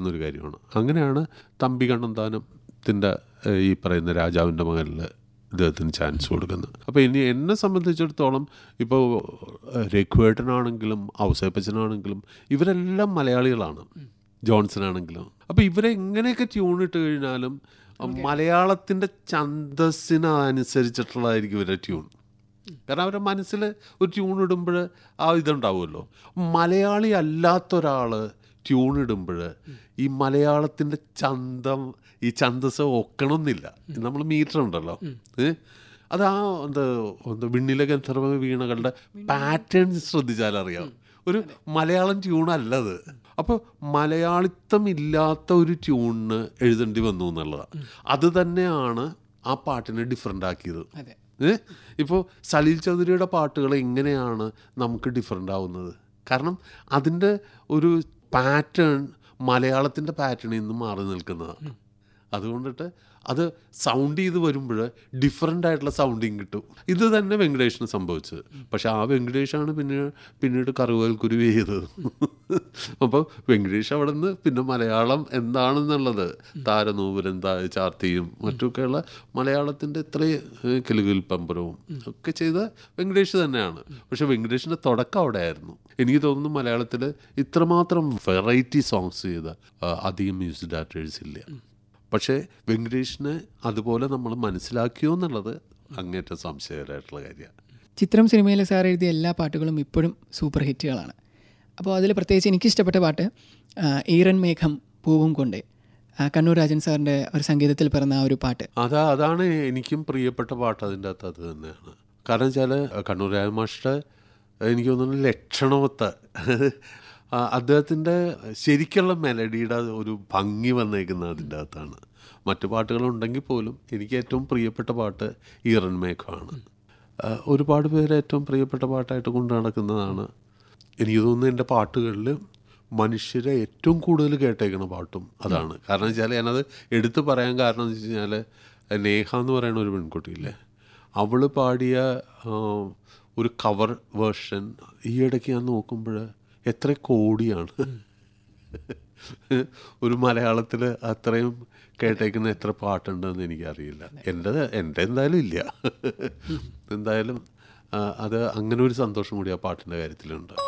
പറ്റുന്ന ഒരു കാര്യമാണ് അങ്ങനെയാണ് തമ്പി കണ്ണന്താനത്തിൻ്റെ ഈ പറയുന്ന രാജാവിൻ്റെ മകനിൽ ഇദ്ദേഹത്തിന് ചാൻസ് കൊടുക്കുന്നത് അപ്പോൾ ഇനി എന്നെ സംബന്ധിച്ചിടത്തോളം ഇപ്പോൾ രഘുവേട്ടനാണെങ്കിലും ഔസേപ്പച്ചനാണെങ്കിലും ഇവരെല്ലാം മലയാളികളാണ് ജോൺസൺ ആണെങ്കിലും അപ്പോൾ ഇവരെ എങ്ങനെയൊക്കെ ട്യൂൺ ഇട്ട് കഴിഞ്ഞാലും മലയാളത്തിൻ്റെ ഛന്തസ്സിനനുസരിച്ചിട്ടുള്ളതായിരിക്കും ഇവരുടെ ട്യൂൺ കാരണം അവരുടെ മനസ്സിൽ ഒരു ട്യൂൺ ഇടുമ്പോൾ ആ ഇതുണ്ടാവുമല്ലോ മലയാളി അല്ലാത്ത ഒരാൾ ട്യൂൺ ഇടുമ്പോൾ ഈ മലയാളത്തിൻ്റെ ചന്തം ഈ ഛന്തസ് ഒക്കണമെന്നില്ല നമ്മൾ മീറ്റർ ഉണ്ടല്ലോ ഏ? അത് ആ എന്താ എന്താ വിണ്ണിലെ ഗന്ധർവ വീണകളുടെ പാറ്റേൺ ശ്രദ്ധിച്ചാൽ അറിയാം ഒരു മലയാളം ട്യൂണല്ലത് അപ്പോൾ മലയാളിത്തം ഇല്ലാത്ത ഒരു ട്യൂണിന് എഴുതേണ്ടി വന്നു എന്നുള്ളതാണ് അത് തന്നെയാണ് ആ പാട്ടിനെ ഡിഫറെൻ്റ് ആക്കിയത് അതെ ഏ ഇപ്പോൾ സലീൽ ചൗധരിയുടെ പാട്ടുകൾ എങ്ങനെയാണ് നമുക്ക് ഡിഫറെൻ്റ് ആവുന്നത് കാരണം അതിൻ്റെ ഒരു പാറ്റേൺ മലയാളത്തിൻ്റെ പാറ്റേണിൽ നിന്ന് മാറി നിൽക്കുന്നതാണ് അതുകൊണ്ടിട്ട് അത് സൗണ്ട് ചെയ്ത് വരുമ്പോൾ ഡിഫറെൻ്റ് ആയിട്ടുള്ള സൗണ്ടിങ് കിട്ടും ഇത് തന്നെ വെങ്കടേഷിന് സംഭവിച്ചത് പക്ഷെ ആ വെങ്കടേഷാണ് പിന്നെ പിന്നീട് കറുവൽ കുരുവി ചെയ്തത് അപ്പോൾ വെങ്കടേഷ് അവിടെ നിന്ന് പിന്നെ മലയാളം എന്താണെന്നുള്ളത് താരനൂപുരം താ ചാർത്തിയും മറ്റുമൊക്കെയുള്ള മലയാളത്തിൻ്റെ ഇത്രയും കിലുകിൽ പമ്പരവും ഒക്കെ ചെയ്ത വെങ്കടേഷ് തന്നെയാണ് പക്ഷെ വെങ്കടേഷിൻ്റെ തുടക്കം അവിടെ ആയിരുന്നു എനിക്ക് തോന്നുന്നു മലയാളത്തിൽ ഇത്രമാത്രം വെറൈറ്റി സോങ്സ് ചെയ്ത ആ, അധികം മ്യൂസിക് ഡയറക്ടേഴ്സ് ഇല്ല പക്ഷേ വെങ്കടേഷിനെ അതുപോലെ നമ്മൾ മനസ്സിലാക്കിയോ എന്നുള്ളത് അങ്ങേറ്റം സംശയകരമായിട്ടുള്ള കാര്യമാണ് ചിത്രം സിനിമയിൽ സാർ എഴുതിയ എല്ലാ പാട്ടുകളും ഇപ്പോഴും സൂപ്പർ ഹിറ്റുകളാണ് അപ്പോൾ അതിൽ പ്രത്യേകിച്ച് എനിക്കിഷ്ടപ്പെട്ട പാട്ട് ആ, ഈറൻ മേഘം പൂവും കൊണ്ട് ആ, കണ്ണൂർ രാജൻ സാറിൻ്റെ ഒരു സംഗീതത്തിൽ പിറന്ന ആ ഒരു പാട്ട് അതാ അതാണ് എനിക്കും പ്രിയപ്പെട്ട പാട്ട് അതിൻ്റെ അകത്ത് അത് തന്നെയാണ് കാരണം വെച്ചാൽ കണ്ണൂർ രാജമാഷ്ട എനിക്ക് തോന്നുന്നു ലക്ഷണമൊത്ത ആ, അദ്ദേഹത്തിൻ്റെ ശരിക്കുള്ള മെലഡിയുടെ ഒരു ഭംഗി വന്നേക്കുന്നത് അതിൻ്റെ അകത്താണ് മറ്റു പാട്ടുകളുണ്ടെങ്കിൽ പോലും എനിക്ക് ഏറ്റവും പ്രിയപ്പെട്ട പാട്ട് ഈറൻ മേഘമാണ് ആ, ഒരുപാട് പേര് ഏറ്റവും പ്രിയപ്പെട്ട പാട്ടായിട്ട് കൊണ്ടു നടക്കുന്നതാണ് എനിക്ക് തോന്നുന്നു എൻ്റെ പാട്ടുകളിൽ മനുഷ്യരെ ഏറ്റവും കൂടുതൽ കേട്ടേക്കണ പാട്ടും അതാണ് കാരണം വെച്ചാൽ ഞാനത് എടുത്തു പറയാൻ കാരണം എന്ന് വെച്ച് കഴിഞ്ഞാൽ നേഹ എന്ന് പറയുന്ന ഒരു പെൺകുട്ടിയില്ലേ അവൾ പാടിയ ആ, ഒരു കവർ വേർഷൻ ഈ ഇടയ്ക്ക് ഞാൻ നോക്കുമ്പോൾ എത്ര കോടിയാണ് ഒരു മലയാളത്തിൽ അത്രയും കേട്ടേക്കുന്ന എത്ര പാട്ടുണ്ടെന്ന് എനിക്കറിയില്ല എൻ്റെ എൻ്റെ എന്തായാലും ഇല്ല എന്തായാലും ആ, അത് അങ്ങനെ ഒരു സന്തോഷം കൂടി ആ പാട്ടിൻ്റെ കാര്യത്തിലുണ്ട്